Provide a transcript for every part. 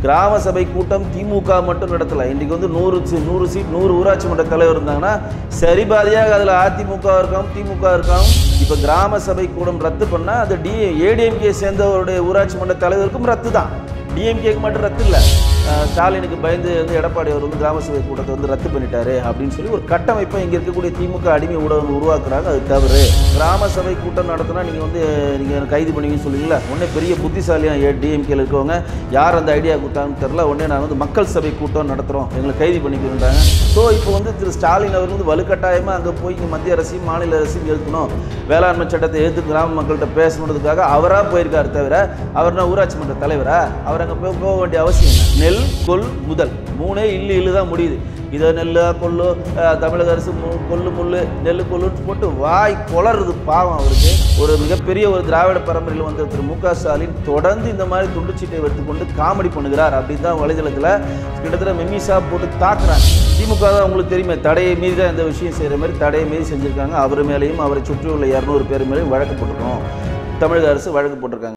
கிராம சபை கூட்டம் திமுக மட்டும் நடத்தல இன்றைக்கு வந்து நூறு சி- நூறு சீட் நூறு ஊராட்சி மன்ற தலைவர் இருந்தாங்கன்னா சரி பாதியாக அதில் அதிமுக இருக்காம் திமுக இருக்காம் இப்போ கிராம சபை கூட்டம் ரத்து பண்ணால் அது டி ஏடிஎம்கே சேர்ந்தவருடைய ஊராட்சி மன்ற தலைவருக்கும் ரத்து தான் டிஎம்கேக்கு மட்டும் ரத்து இல்லை அஹ் ஸ்டாலினுக்கு பயந்து வந்து எடப்பாடி அவர் வந்து கிராம சபை கூட்டத்தை வந்து ரத்து பண்ணிட்டாரு அப்படின்னு சொல்லி ஒரு கட்டமைப்பை இங்கே இருக்கக்கூடிய திமுக அடிமை ஊடகங்கள் உருவாக்குறாங்க அது தவறு கிராம சபை கூட்டம் நடத்தினா நீங்கள் வந்து நீங்கள் கைது பண்ணுவீங்கன்னு சொல்லுவீங்களா உடனே பெரிய புத்திசாலியாக டிஎம்கேல இருக்கவங்க யார் அந்த ஐடியா கொடுத்தாங்கன்னு தெரில உடனே நாங்கள் வந்து மக்கள் சபை கூட்டம் நடத்துகிறோம் எங்களை கைது பண்ணிக்கிறோன்றாங்க ஸோ இப்போ வந்து திரு ஸ்டாலின் அவர் வந்து வலுக்கட்டாயமாக அங்கே போய் இங்கே மத்திய அரசையும் மாநில அரசையும் எழுத்தணும் வேளாண்மை சட்டத்தை எதிர்த்து கிராம மக்கள்கிட்ட பேசணுன்றதுக்காக அவராக போயிருக்காரு தவிர அவர்னா ஊராட்சி மன்ற தலைவரா அவர் அங்கே போய் போக வேண்டிய அவசியம் இல்லை நெல் கொல் முதல் மூணே இல்லு இல்லு தான் முடியுது இதை நெல்லா கொள்ளு அஹ், தமிழக அரசு மு- கொள்ளு முள்ளு நெல் கொள்ளுன்னு போட்டு வாய் கொளறுது பாவம் அவருக்கு ஒரு மிகப்பெரிய ஒரு திராவிட பரம்பரையில் வந்த திரு மு க ஸ்டாலின் தொடர்ந்து இந்த மாதிரி துண்டுச்சீட்டை எடுத்துக்கொண்டு காமெடி பண்ணுகிறார் அப்படின்னு தான் வலைதளத்தில் கிட்டத்தட்ட மெமிசா போட்டு தாக்குறாங்க திமுக தான் உங்களுக்கு தெரியுமே தடையை மீறி தான் இந்த விஷயம் செய்கிற மாதிரி தடையை மீறி செஞ்சுருக்காங்க அவர் மேலேயும் அவரை சுற்றியுள்ள இரநூறு பேர் மேலேயும் வழக்கு போட்டிருக்கோம் தமிழக அரசு வழக்கு போட்டிருக்காங்க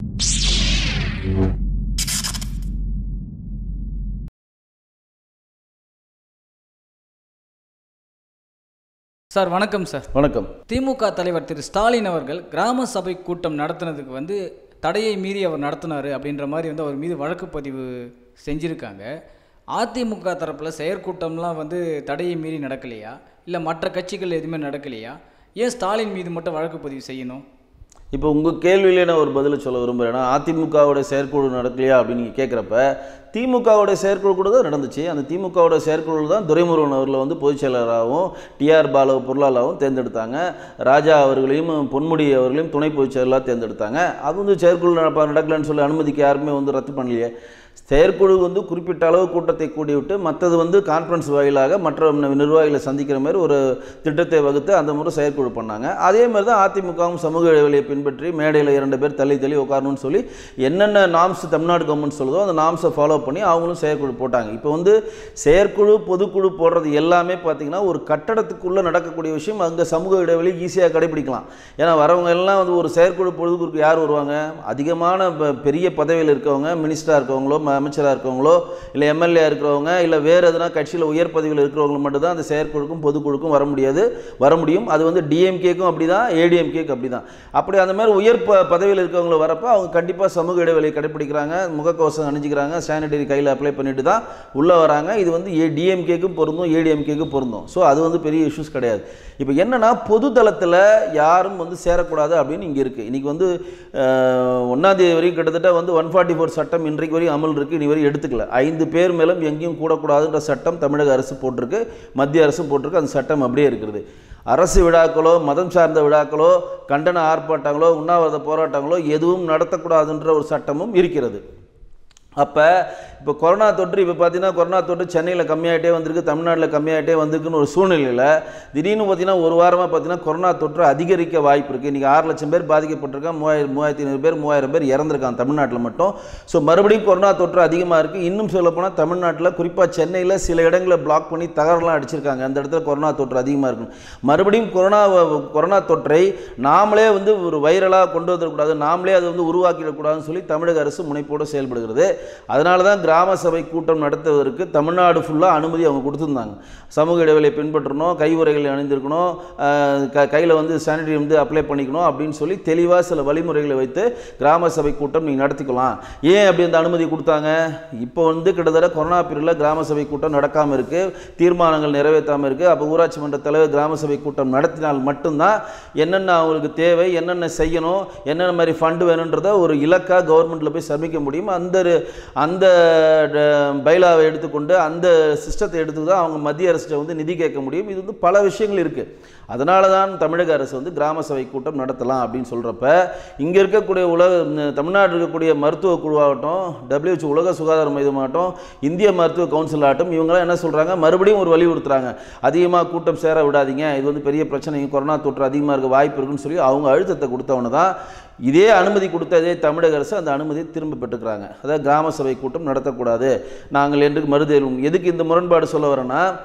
சார் வணக்கம் சார் வணக்கம் திமுக தலைவர் திரு ஸ்டாலின் அவர்கள் கிராம சபை கூட்டம் நடத்துனதுக்கு வந்து தடையை மீறி அவர் நடத்தினார் அப்படின்ற மாதிரி வந்து அவர் மீது வழக்கு பதிவு செஞ்சுருக்காங்க அதிமுக தரப்பில் செயற்கூட்டம்லாம் வந்து தடையை மீறி நடக்கலையா இல்லை மற்ற கட்சிகள் எதுவுமே நடக்கலையா ஏன் ஸ்டாலின் மீது மட்டும் வழக்கு பதிவு செய்யணும் இப்போ உங்கள் கேள்வியிலே நான் ஒரு பதில் சொல்ல விரும்புகிறேன்னா அதிமுகவோட செயற்குழு நடக்கலையா அப்படின்னு நீங்கள் கேட்குறப்ப திமுகவோட செயற்குழு கூட தான் நடந்துச்சு அந்த திமுகவோட செயற்குழு தான் துரைமுருகன் அவர்களை வந்து பொதுச் செயலராகவும் டிஆர் பாலு பொருளாளராகவும் தேர்ந்தெடுத்தாங்க ராஜா அவர்களையும் பொன்முடி அவர்களையும் துணை பொதுச் செயலராக தேர்ந்தெடுத்தாங்க அது வந்து செயற்குழு நடப்ப நடக்கலன்னு சொல்லி அனுமதிக்கு யாருமே வந்து ரத்து பண்ணலையே செயற்குழு வந்து குறிப்பிட்ட அளவு கூட்டத்தை கூடிவிட்டு மற்றது வந்து கான்ஃபரன்ஸ் வாயிலாக மற்ற நிர்வாகிகளை சந்திக்கிற மாதிரி ஒரு திட்டத்தை வகுத்து அந்த முறை செயற்குழு பண்ணாங்க அதே மாதிரி தான் அதிமுகவும் சமூக இடைவெளியை பின்பற்றி மேடையில் இரண்டு பேர் தள்ளி தள்ளி உட்காரணும்னு சொல்லி என்னென்ன நாம்ஸ் தமிழ்நாடு கவர்மெண்ட் சொல்லுதோ அந்த நாம்ஸை ஃபாலோ பண்ணி அவங்களும் செயற்குழு போட்டாங்க இப்போ வந்து செயற்குழு பொதுக்குழு போடுறது எல்லாமே பார்த்தீங்கன்னா ஒரு கட்டடத்துக்குள்ளே நடக்கக்கூடிய விஷயம் அங்கே சமூக இடைவெளி ஈஸியாக கடைபிடிக்கலாம் ஏன்னா வரவங்க எல்லாம் வந்து ஒரு செயற்குழு பொதுக்குழுக்கு யார் வருவாங்க அதிகமான ப- பெரிய பதவியில் இருக்கவங்க மினிஸ்டராக இருக்கவங்களோ ம- அமைச்சராக இருக்கவங்களோ இல்லை எம்எல்ஏ இருக்கிறவங்க இல்லை வேறு எதுனா கட்சியில் உயர் பதவியில் இருக்கிறவங்க மட்டும்தான் அந்த செயற்குழுக்கும் பொதுக்குழுக்கும் வர முடியாது வர முடியும் அது வந்து டிஎம்கேக்கும் அப்படி தான் ஏடிஎம்கேக்கும் அப்படி தான் அப்படி அந்த மாதிரி உயர் ப பதவியில் இருக்கவங்க வரப்போ அவங்க கண்டிப்பாக சமூக இடைவெளியை கடைப்பிடிக்கிறாங்க முகக்கவசம் அணிஞ்சிக்கிறாங்க சானிடரி கையில் அப்ளை பண்ணிட்டு தான் உள்ளே வராங்க இது வந்து ஏ டிஎம்கேக்கும் பொருந்தும் ஏடிஎம்கேக்கும் பொருந்தும் ஸோ அது வந்து பெரிய இஷ்யூஸ் கிடையாது இப்போ என்னன்னா பொது தளத்தில் யாரும் வந்து சேரக்கூடாது அப்படின்னு இங்கே இருக்குது இன்றைக்கி வந்து ஒன்றாந்தேதி வரைக்கும் கிட்டத்தட்ட வந்து ஒன் ஃபார்ட்டி ஃபோர் சட்டம் இன்றைக்கு வரையும் அமல் இருக்குது இனி வரையும் எடுத்துக்கல ஐந்து பேர் மேலும் எங்கேயும் கூடக்கூடாதுன்ற சட்டம் தமிழக அரசு போட்டிருக்கு மத்திய அரசும் போட்டிருக்கு அந்த சட்டம் அப்படியே இருக்கிறது அரசு விழாக்களோ மதம் சார்ந்த விழாக்களோ கண்டன ஆர்ப்பாட்டங்களோ உண்ணாவிரத போராட்டங்களோ எதுவும் நடத்தக்கூடாதுன்ற ஒரு சட்டமும் இருக்கிறது அப்போ இப்போ கொரோனா தொற்று இப்போ பார்த்தீங்கன்னா கொரோனா தொற்று சென்னையில் கம்மியாயிட்டே வந்திருக்கு தமிழ்நாட்டில் கம்மியாயிட்டே வந்திருக்குன்னு ஒரு சூழ்நிலையில் திடீர்னு பார்த்தீங்கன்னா ஒரு வாரமாக பார்த்தீங்கன்னா கொரோனா தொற்று அதிகரிக்க வாய்ப்பு இருக்குது இன்றைக்கி ஆறு லட்சம் பேர் பாதிக்கப்பட்டிருக்காங்க மூவாயிரம் மூவாயிரத்தி ஐநூறு பேர் மூவாயிரம் பேர் இறந்துருக்காங்க தமிழ்நாட்டில் மட்டும் ஸோ மறுபடியும் கொரோனா தொற்று அதிகமாக இருக்குது இன்னும் சொல்லப்போனால் தமிழ்நாட்டில் குறிப்பாக சென்னையில் சில இடங்களை பிளாக் பண்ணி தகரெல்லாம் அடிச்சிருக்காங்க அந்த இடத்துல கொரோனா தொற்று அதிகமாக இருக்கும் மறுபடியும் கொரோனா கொரோனா தொற்றை நாமளே வந்து ஒரு வைரலாக கொண்டு வந்துடக்கூடாது நாமளே அதை வந்து உருவாக்கிடக்கூடாதுன்னு சொல்லி தமிழக அரசு முனைப்போடு செயல்படுகிறது அதனால தான் கிராம சபை கூட்டம் நடத்துவதற்கு தமிழ்நாடு ஃபுல்லாக அனுமதி அவங்க கொடுத்துருந்தாங்க சமூக இடைவெளியை பின்பற்றணும் கை உறைகளை அணிந்திருக்கணும் அஹ், க கையில் வந்து சானிடரி வந்து அப்ளை பண்ணிக்கணும் அப்படின்னு சொல்லி தெளிவாக சில வழிமுறைகளை வைத்து கிராம சபை கூட்டம் நீங்கள் நடத்திக்கலாம் ஏன் அப்படி அந்த அனுமதி கொடுத்தாங்க இப்போ வந்து கிட்டத்தட்ட கொரோனா பீரியடில் கிராம சபை கூட்டம் நடக்காமல் இருக்குது தீர்மானங்கள் நிறைவேற்றாமல் இருக்குது அப்போ ஊராட்சி மன்ற தலைவர் கிராம சபை கூட்டம் நடத்தினால் மட்டும்தான் என்னென்ன அவங்களுக்கு தேவை என்னென்ன செய்யணும் என்னென்ன மாதிரி ஃபண்டு வேணுன்றதை ஒரு இலக்காக கவர்மெண்ட்டில் போய் சமைக்க முடியும் அந்த ரு- அந்த ட- பைலாவை எடுத்துக்கொண்டு அந்த சிஸ்டத்தை எடுத்து தான் அவங்க மத்திய அரசிட்ட வந்து நிதி கேட்க முடியும் இது வந்து பல விஷயங்கள் இருக்குது அதனால தான் தமிழக அரசு வந்து கிராம சபை கூட்டம் நடத்தலாம் அப்படின்னு சொல்கிறப்ப இங்கே இருக்கக்கூடிய உலக ம், தமிழ்நாட்டில் இருக்கக்கூடிய மருத்துவ குழுவாகட்டும் WHO உலக சுகாதார மையமாகட்டும் இந்திய மருத்துவ கவுன்சில் ஆகட்டும் இவங்களாம் என்ன சொல்கிறாங்க மறுபடியும் ஒரு வலியுறுத்துறாங்க அதிகமாக கூட்டம் சேர விடாதீங்க இது வந்து பெரிய பிரச்சனை கொரோனா தொற்று அதிகமாக இருக்க வாய்ப்பு இருக்குன்னு சொல்லி அவங்க அழுத்தத்தை கொடுத்தவன தான் இதே அனுமதி கொடுத்த இதே தமிழக அரசு அந்த அனுமதியை திரும்ப பெற்றுக்கிறாங்க அதாவது கிராம சபை கூட்டம் நடத்தக்கூடாது நாங்கள் என்று மறுதேர்வு எதுக்கு இந்த முரண்பாடு சொல்ல வரேன்னா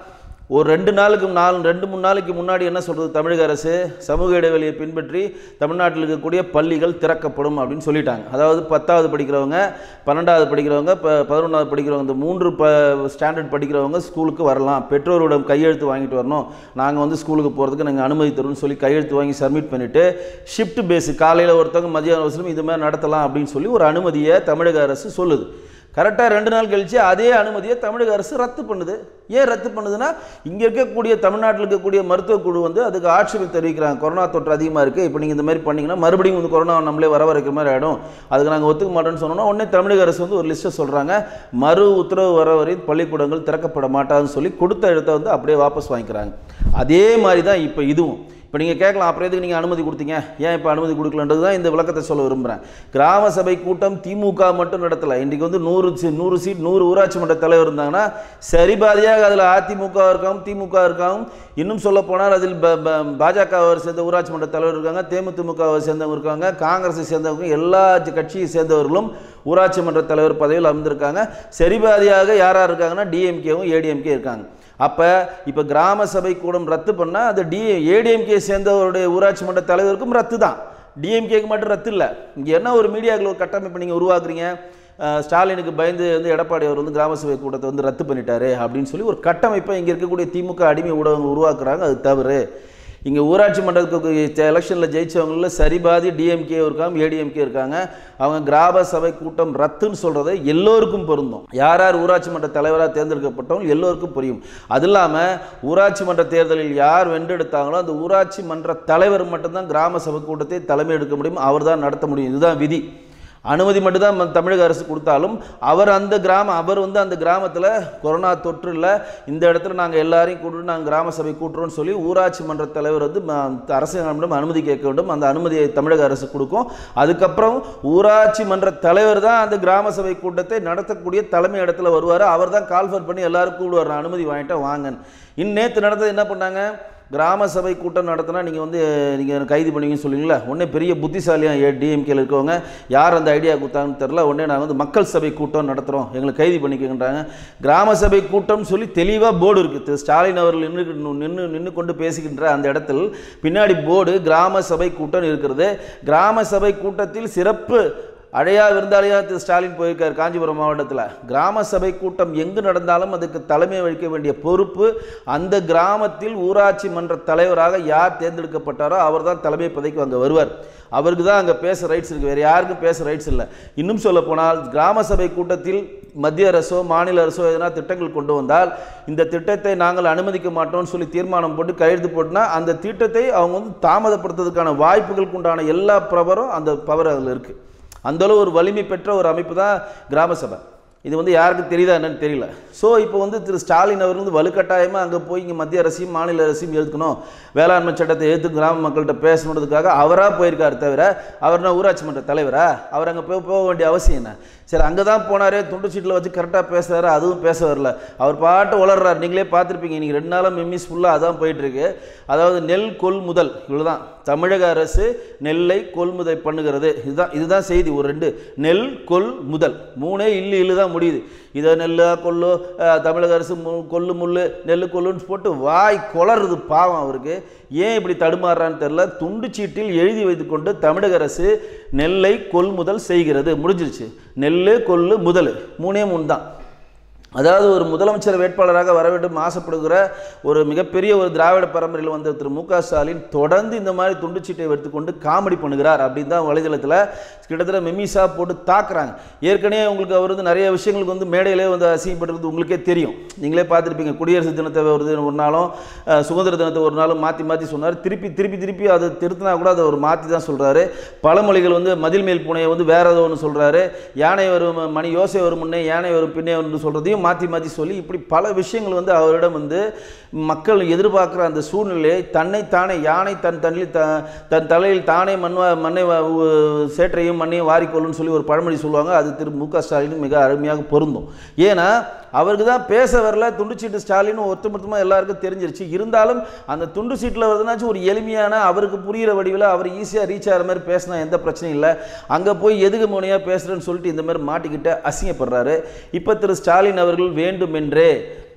ஒரு ரெண்டு நாளுக்கு நாலு ரெண்டு மூணு நாளைக்கு முன்னாடி என்ன சொல்கிறது தமிழக அரசு சமூக இடைவெளியை பின்பற்றி தமிழ்நாட்டில் இருக்கக்கூடிய பள்ளிகள் திறக்கப்படும் அப்படின்னு சொல்லிட்டாங்க அதாவது பத்தாவது படிக்கிறவங்க பன்னெண்டாவது படிக்கிறவங்க இப்போ பதினொன்றாவது படிக்கிறவங்க இந்த மூன்று ப ஸ்டாண்டர்ட் படிக்கிறவங்க ஸ்கூலுக்கு வரலாம் பெற்றோரிடம் கையெழுத்து வாங்கிட்டு வரணும் நாங்கள் வந்து ஸ்கூலுக்கு போகிறதுக்கு நாங்கள் அனுமதி தரும்னு சொல்லி கையெழுத்து வாங்கி சப்மிட் பண்ணிவிட்டு ஷிஃப்ட் பேஸு காலையில் ஒருத்தவங்க மதியம் அவசரம் இது மாதிரி நடத்தலாம் அப்படின்னு சொல்லி ஒரு அனுமதியை தமிழக அரசு சொல்லுது கரெக்டாக ரெண்டு நாள் கழிச்சு அதே அனுமதியை தமிழக அரசு ரத்து பண்ணுது ஏன் ரத்து பண்ணுதுன்னா இங்கே இருக்கக்கூடிய தமிழ்நாட்டில் இருக்கக்கூடிய மருத்துவ குழு வந்து அதுக்கு ஆட்சேபம் தெரிவிக்கிறாங்க கொரோனா தொற்று அதிகமாக இருக்குது இப்போ நீங்கள் இந்த மாதிரி பண்ணீங்கன்னா மறுபடியும் வந்து கொரோனா நம்மளே வர வைக்கிற மாதிரி ஆகிடும் அதுக்கு நாங்கள் ஒத்துக்க மாட்டோம்னு சொன்னோன்னா உடனே தமிழக அரசு வந்து ஒரு லிஸ்ட்டை சொல்கிறாங்க மறு உத்தரவு வர வரை பள்ளிக்கூடங்கள் திறக்கப்பட மாட்டாதுன்னு சொல்லி கொடுத்த இடத்த வந்து அப்படியே வாபஸ் வாங்கிக்கிறாங்க அதே மாதிரி தான் இப்போ இதுவும் இப்போ நீங்கள் கேட்கலாம் அப்புறம் எதுக்கு நீங்கள் அனுமதி கொடுத்தீங்க ஏன் இப்போ அனுமதி கொடுக்கலன்றது தான் இந்த விளக்கத்தை சொல்ல விரும்புகிறேன் கிராம சபை கூட்டம் திமுக மட்டும் நடத்தலை இன்றைக்கி வந்து நூறு சி- நூறு சீட் நூறு ஊராட்சி மன்ற தலைவர் இருந்தாங்கன்னா சரிபாதியாக அதில் அதிமுக இருக்காவும் திமுக இருக்காவும் இன்னும் சொல்ல போனால் அதில் ப- ப- பாஜகவை சேர்ந்த ஊராட்சி மன்ற தலைவர் இருக்காங்க தேமுதிமுகவை சேர்ந்தவங்க இருக்காங்க காங்கிரஸை சேர்ந்தவங்க எல்லா கட்சியை சேர்ந்தவர்களும் ஊராட்சி மன்ற தலைவர் பதவியில் அமர்ந்திருக்காங்க சரிபாதியாக யார் யார் இருக்காங்கன்னா டிஎம்கேவும் ஏடிஎம்கே இருக்காங்க அப்போ இப்போ கிராம சபை கூடம் ரத்து பண்ணால் அது டி ஏடிஎம்கே சேர்ந்தவருடைய ஊராட்சி மன்ற தலைவருக்கும் ரத்து தான் டிஎம்கேக்கு மட்டும் ரத்து இல்லை இங்கே என்ன ஒரு மீடியாக்கள் ஒரு கட்டமைப்பு நீங்கள் உருவாக்குறீங்க அஹ், ஸ்டாலினுக்கு பயந்து வந்து எடப்பாடி அவர் வந்து கிராம சபை கூட்டத்தை வந்து ரத்து பண்ணிட்டாரு அப்படின்னு சொல்லி ஒரு கட்டமைப்பை இங்கே இருக்கக்கூடிய திமுக அடிமை ஊடகங்கள் உருவாக்குறாங்க அது தவறு இங்கே ஊராட்சி மன்றத்துக்கு எலெக்ஷனில் ஜெயிச்சவங்கள சரிபாதி டிஎம்கே இருக்காங்க ஏடிஎம்கே இருக்காங்க அவங்க கிராம சபை கூட்டம் ரத்துன்னு சொல்கிறத எல்லோருக்கும் பொருந்தும் யார் யார் ஊராட்சி மன்ற தலைவராக தேர்ந்தெடுக்கப்பட்டவங்க எல்லோருக்கும் புரியும் அது இல்லாமல் ஊராட்சி மன்ற தேர்தலில் யார் வென்றெடுத்தாங்களோ அந்த ஊராட்சி மன்ற தலைவர் மட்டும்தான் கிராம சபை கூட்டத்தை தலைமை எடுக்க முடியும் அவர் தான் நடத்த முடியும் இதுதான் விதி அனுமதி மட்டும்தான் ம- தமிழக அரசு கொடுத்தாலும் அவர் அந்த கிராம அவர் வந்து அந்த கிராமத்தில் கொரோனா தொற்று இல்லை இந்த இடத்துல நாங்கள் எல்லாரையும் கூப்பிட்டு நாங்கள் கிராம சபை கூட்டுறோம்னு சொல்லி ஊராட்சி மன்ற தலைவர் வந்து ம- அரசாங்கமிடம் அனுமதி கேட்க வேண்டும் அந்த அனுமதியை தமிழக அரசு கொடுக்கும் அதுக்கப்புறம் ஊராட்சி மன்ற தலைவர் தான் அந்த கிராம சபை கூட்டத்தை நடத்தக்கூடிய தலைமை இடத்துல வருவார் அவர் தான் கால்ஃபர் பண்ணி எல்லாரும் கூடுவார் நான் அனுமதி வாங்கிட்டேன் வாங்கன்னு இந்நேற்று நடந்தது என்ன பண்ணாங்க கிராம சபை கூட்டம் நடத்தினா நீங்கள் வந்து நீங்கள் கைது பண்ணுவீங்கன்னு சொல்லுவீங்களா உடனே பெரிய புத்திசாலியாக டிஎம்கேல இருக்கவங்க யார் அந்த ஐடியா கொடுத்தாங்கன்னு தெரில உடனே நாங்கள் வந்து மக்கள் சபை கூட்டம் நடத்துகிறோம் எங்களை கைது பண்ணிக்கன்றாங்க கிராம சபை கூட்டம்னு சொல்லி தெளிவாக போர்டு இருக்குது திரு ஸ்டாலின் அவர்கள் நின்று நின்று நின்று கொண்டு பேசுகின்ற அந்த இடத்தில் பின்னாடி போர்டு கிராம சபை கூட்டம் இருக்கிறது கிராம சபை கூட்டத்தில் சிறப்பு அழையா விருந்தாளியா திரு ஸ்டாலின் போயிருக்கார் காஞ்சிபுரம் மாவட்டத்தில் கிராம சபை கூட்டம் எங்கு நடந்தாலும் அதுக்கு தலைமை வகிக்க வேண்டிய பொறுப்பு அந்த கிராமத்தில் ஊராட்சி மன்ற தலைவராக யார் தேர்ந்தெடுக்கப்பட்டாரோ அவர் தான் தலைமை பதவிக்கு அங்கே வருவார் அவருக்கு தான் அங்கே பேச ரைட்ஸ் இருக்குது வேறு யாருக்கும் பேச ரைட்ஸ் இல்லை இன்னும் சொல்ல போனால் கிராம சபை கூட்டத்தில் மத்திய அரசோ மாநில அரசோ எதனா திட்டங்கள் கொண்டு வந்தால் இந்த திட்டத்தை நாங்கள் அனுமதிக்க மாட்டோம்னு சொல்லி தீர்மானம் போட்டு கையெழுத்து போட்டுனா அந்த திட்டத்தை அவங்க வந்து தாமதப்படுத்துறதுக்கான வாய்ப்புகளுக்கு உண்டான எல்லா பவரும் அந்த பவர் அதில் இருக்குது அந்தளவு ஒரு வலிமை பெற்ற ஒரு அமைப்பு தான் கிராம சபை இது வந்து யாருக்கும் தெரியுதா என்னன்னு தெரியல ஸோ இப்போ வந்து திரு ஸ்டாலின் அவர் வந்து வலுக்கட்டாயமாக அங்கே போய் இங்கே மத்திய அரசையும் மாநில அரசையும் எதிர்க்கணும் வேளாண்மை சட்டத்தை எதிர்த்து கிராம மக்கள்கிட்ட பேசணுன்றதுக்காக அவராக போயிருக்காரு தவிர அவர் நான் ஊராட்சி மன்ற தலைவரா அவர் அங்கே போய் போக வேண்டிய அவசியம் என்ன சரி அங்கே தான் போனாரே துண்டு சீட்டில் வச்சு கரெக்டாக பேசுறாரு அதுவும் பேச வரல அவர் பாட்டு வளர்றாரு நீங்களே பார்த்துருப்பீங்க நீங்கள் ரெண்டு நாளாக மெம்மிஸ் ஃபுல்லாக அதான் போயிட்டுருக்கு அதாவது நெல் கொள்முதல் இவ்வளோதான் தமிழக அரசு நெல்லை கொள்முதல் பண்ணுகிறது இதுதான் இதுதான் செய்தி ஒரு ரெண்டு நெல் கொள் முதல் மூணே இல்லு இல்லு தான் முடியுது இதை நெல்லா கொள்ளு அஹ், தமிழக அரசு மு- கொள்ளு முள்ளு நெல்லு கொள்ளுன்னு போட்டு வாய் கொளறுது பாவம் அவருக்கு ஏன் இப்படி தடுமாறுறான்னு தெரில துண்டு சீட்டில் எழுதி வைத்துக்கொண்டு தமிழக அரசு நெல்லை கொள்முதல் செய்கிறது முடிஞ்சிருச்சு நெல் கொள்ளு முதல் மூணே மூணு தான் அதாவது ஒரு முதலமைச்சர் வேட்பாளராக வர வேண்டும் ஆசைப்படுகிற ஒரு மிகப்பெரிய ஒரு திராவிட பரம்பரையில் வந்த திரு மு க ஸ்டாலின் தொடர்ந்து இந்த மாதிரி துண்டுச்சீட்டை எடுத்துக்கொண்டு காமெடி பண்ணுகிறார் அப்படின்னு தான் வலைதளத்தில் கிட்டத்தட்ட மெமிசா போட்டு தாக்குறாங்க ஏற்கனவே உங்களுக்கு அவர் வந்து நிறைய விஷயங்களுக்கு வந்து மேடையிலே வந்து அசிங்கப்பட்டிருக்கிறது உங்களுக்கே தெரியும் நீங்களே பார்த்துருப்பீங்க குடியரசு தினத்தை ஒரு தினம் ஒரு நாளும் அஹ், சுதந்திர தினத்தை ஒரு நாளும் மாற்றி மாற்றி சொன்னார் திருப்பி திருப்பி திருப்பி அதை திருத்தினா கூட அதை ஒரு மாற்றி தான் சொல்கிறாரு பழமொழிகள் வந்து மதில் மேல் பூனையை வந்து வேற ஏதோ ஒன்று சொல்கிறாரு யானை வரும் மணி யோசை வரும் முன்னே யானை வரும் பின்னே ஒன்று சொல்கிறதையும் மாற்றி மாற்றி சொல்லி இப்படி பல விஷயங்கள் வந்து அவரிடம் வந்து மக்கள் எதிர்பார்க்குற அந்த சூழ்நிலையை தன்னைத்தானே யானை தன் தன்னில் த தன் தலையில் தானே மண்வா மண்ணை வா- உ- சேற்றையும் மண்ணையும் வாரிக்கொள்ளுன்னு சொல்லி ஒரு பழமொழி சொல்லுவாங்க அது திரு மு க ஸ்டாலின் மிக அருமையாக பொருந்தும் ஏன்னா அவருக்கு தான் பேச வரல துண்டுச்சீட்டு ஸ்டாலின் ஒட்டுமொத்தமாக எல்லாருக்கும் தெரிஞ்சிருச்சு இருந்தாலும் அந்த துண்டு சீட்டில் வருதுனாச்சும் ஒரு எளிமையான அவருக்கு புரிகிற வடிவில் அவர் ஈஸியாக ரீச் ஆகிற மாதிரி பேசினா எந்த பிரச்சனையும் இல்லை அங்கே போய் எதுக்கு மோனியாக பேசுகிறேன்னு சொல்லிட்டு இந்த மாதிரி மாட்டிக்கிட்டு அசிங்கப்படுறாரு இப்போ திரு ஸ்டாலின் அவர்கள் வேண்டுமென்றே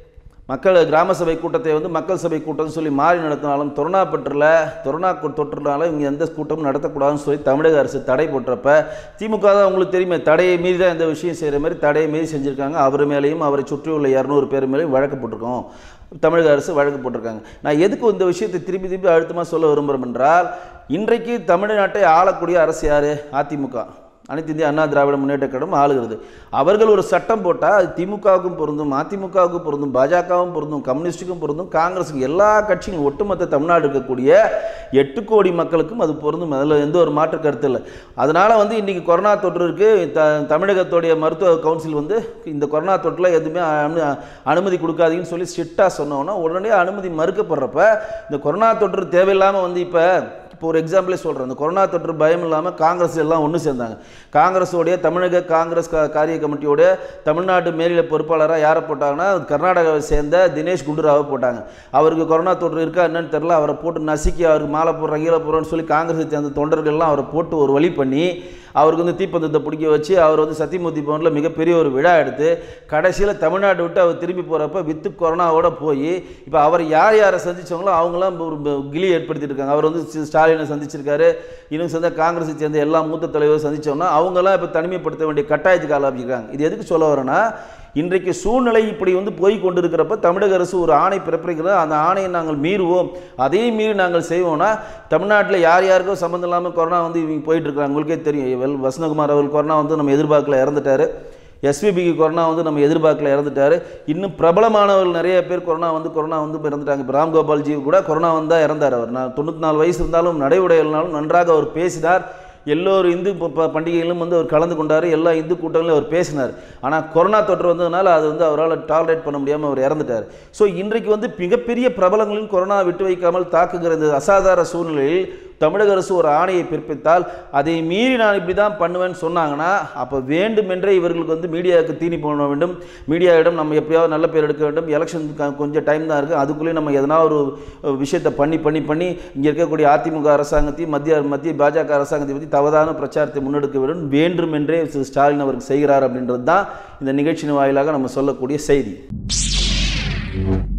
மக்கள் கிராம சபை கூட்டத்தை வந்து மக்கள் சபை கூட்டம்னு சொல்லி மாறி நடத்தினாலும் கொரோனா பற்றில் கொரோனா கொ- தொற்றுனால இவங்க எந்த கூட்டமும் நடத்தக்கூடாதுன்னு சொல்லி தமிழக அரசு தடை போட்டுறப்ப திமுக தான் உங்களுக்கு தெரியுமே தடையை மீறி தான் இந்த விஷயம் செய்கிற மாதிரி தடையை மீறி செஞ்சுருக்காங்க அவர் மேலேயும் அவரை சுற்றியுள்ள இரநூறு பேர் மேலேயும் வழக்கு போட்டிருக்கோம் தமிழக அரசு வழக்கு போட்டிருக்காங்க நான் எதுக்கு இந்த விஷயத்தை திருப்பி திருப்பி அழுத்தமாக சொல்ல விரும்புகிறேன் என்றால் இன்றைக்கு தமிழ்நாட்டை ஆளக்கூடிய அரசு யார் அதிமுக அனைத்து இந்திய அண்ணா திராவிட முன்னேற்ற கழகம் ஆளுகிறது அவர்கள் ஒரு சட்டம் போட்டால் அது திமுகவுக்கும் பொருந்தும் அதிமுகவுக்கும் பொருந்தும் பாஜகவும் பொருந்தும் கம்யூனிஸ்ட்டுக்கும் பொருந்தும் காங்கிரஸுக்கும் எல்லா கட்சியும் ஒட்டுமொத்த தமிழ்நாடு இருக்கக்கூடிய எட்டு கோடி மக்களுக்கும் அது பொருந்தும் அதில் எந்த ஒரு மாற்று கருத்து இல்லை அதனால் வந்து இன்றைக்கி கொரோனா தொற்று இருக்குது த தமிழகத்துடைய மருத்துவ கவுன்சில் வந்து இந்த கொரோனா தொற்றில் எதுவுமே அனு- அனுமதி கொடுக்காதீங்கன்னு சொல்லி ஸ்ட்ரிக்டாக சொன்னோன்னா உடனே அனுமதி மறுக்கப்படுறப்ப இந்த கொரோனா தொற்று தேவையில்லாமல் வந்து இப்போ இப்போ ஒரு எக்ஸாம்பிளே சொல்கிறேன் இந்த கொரோனா தொற்று பயம் இல்லாமல் காங்கிரஸ் எல்லாம் ஒன்று சேர்ந்தாங்க காங்கிரஸோடைய தமிழக காங்கிரஸ் கா- காரிய கமிட்டியோட தமிழ்நாடு மேலிட பொறுப்பாளராக யாரை போட்டாங்கன்னா கர்நாடகாவை சேர்ந்த தினேஷ் குண்டுராவை போட்டாங்க அவருக்கு கொரோனா தொற்று இருக்கா என்னன்னு தெரில அவரை போட்டு நசுக்கி அவருக்கு மாலை போடுறோம் கீழே போடுறோன்னு சொல்லி காங்கிரஸை சேர்ந்த தொண்டர்கள்லாம் அவரை போட்டு ஒரு வழி பண்ணி அவருக்கு வந்து தீப்பந்தத்தை பிடிக்க வச்சு அவர் வந்து சத்தியமூர்த்தி பவனில் மிகப்பெரிய ஒரு விழா எடுத்து கடைசியில் தமிழ்நாடு விட்டு அவர் திரும்பி போகிறப்ப வித்து கொரோனாவோட போய் இப்போ அவர் யார் யாரை சந்திச்சாங்களோ அவங்களாம் ஒரு ப- கிளி ஏற்படுத்திட்டு இருக்காங்க அவர் வந்து சி- ஸ்டாலினை சந்திச்சிருக்காரு இன்னும் சேர்ந்த காங்கிரஸை சேர்ந்த எல்லா மூத்த தலைவரும் சந்திச்சோம்னா அவங்கெல்லாம் இப்போ தனிமைப்படுத்த வேண்டிய கட்டாயத்துக்கு ஆளாப்பிருக்காங்க இது எதுக்கு சொல்ல வரேன்னா இன்றைக்கு சூழ்நிலை இப்படி வந்து போய் கொண்டிருக்கிறப்ப தமிழக அரசு ஒரு ஆணை பிறப்பிக்கிறது அந்த ஆணையை நாங்கள் மீறுவோம் அதையும் மீறி நாங்கள் செய்வோம்னா தமிழ்நாட்டில் யார் யாருக்கோ சம்மந்தம் இல்லாமல் கொரோனா வந்து இவங்க போயிட்டு இருக்காங்க உங்களுக்கே தெரியும் வெல் வசந்தகுமார் அவர்கள் கொரோனா வந்து நம்ம எதிர்பார்க்கல இறந்துட்டாரு எஸ்பிபிக்கு கொரோனா வந்து நம்ம எதிர்பார்க்கல இறந்துட்டாரு இன்னும் பிரபலமானவர்கள் நிறைய பேர் கொரோனா வந்து கொரோனா வந்து இப்ப இறந்துட்டாங்க இப்போ ராம்கோபால்ஜி கூட கொரோனா வந்தால் இறந்தார் அவர் நான் தொண்ணூற்றி நாலு வயசு இருந்தாலும் நடை உடையல்னாலும் நன்றாக அவர் பேசினார் எல்லோரும் இந்து ப- ப- பண்டிகைகளிலும் வந்து அவர் கலந்து கொண்டார் எல்லா இந்து கூட்டங்களிலும் அவர் பேசினார் ஆனால் கொரோனா தொற்று வந்ததுனால அது வந்து அவரால் டாலரேட் பண்ண முடியாமல் அவர் இறந்துட்டார் ஸோ இன்றைக்கு வந்து மிகப்பெரிய பிரபலங்களின் கொரோனா விட்டு வைக்காமல் தாக்குகிற இந்த அசாதாரண சூழ்நிலையில் தமிழக அரசு ஒரு ஆணையை பிறப்பித்தால் அதை மீறி நான் இப்படி தான் பண்ணுவேன்னு சொன்னாங்கன்னா அப்போ வேண்டுமென்றே இவர்களுக்கு வந்து மீடியாவுக்கு தீனி போட வேண்டும் மீடியாவிடம் நம்ம எப்படியாவது நல்ல பேர் எடுக்க வேண்டும் எலெக்ஷன் கொஞ்சம் டைம் தான் இருக்குது அதுக்குள்ளேயே நம்ம எதனா ஒரு அஹ், விஷயத்தை பண்ணி பண்ணி பண்ணி இங்கே இருக்கக்கூடிய அதிமுக அரசாங்கத்தையும் மத்திய மத்திய பாஜக அரசாங்கத்தை பற்றி தவறான பிரச்சாரத்தை முன்னெடுக்க வேண்டும் வேண்டுமென்றே திரு ஸ்டாலின் அவருக்கு செய்கிறார் அப்படின்றது தான் இந்த நிகழ்ச்சியின் வாயிலாக நம்ம சொல்லக்கூடிய செய்தி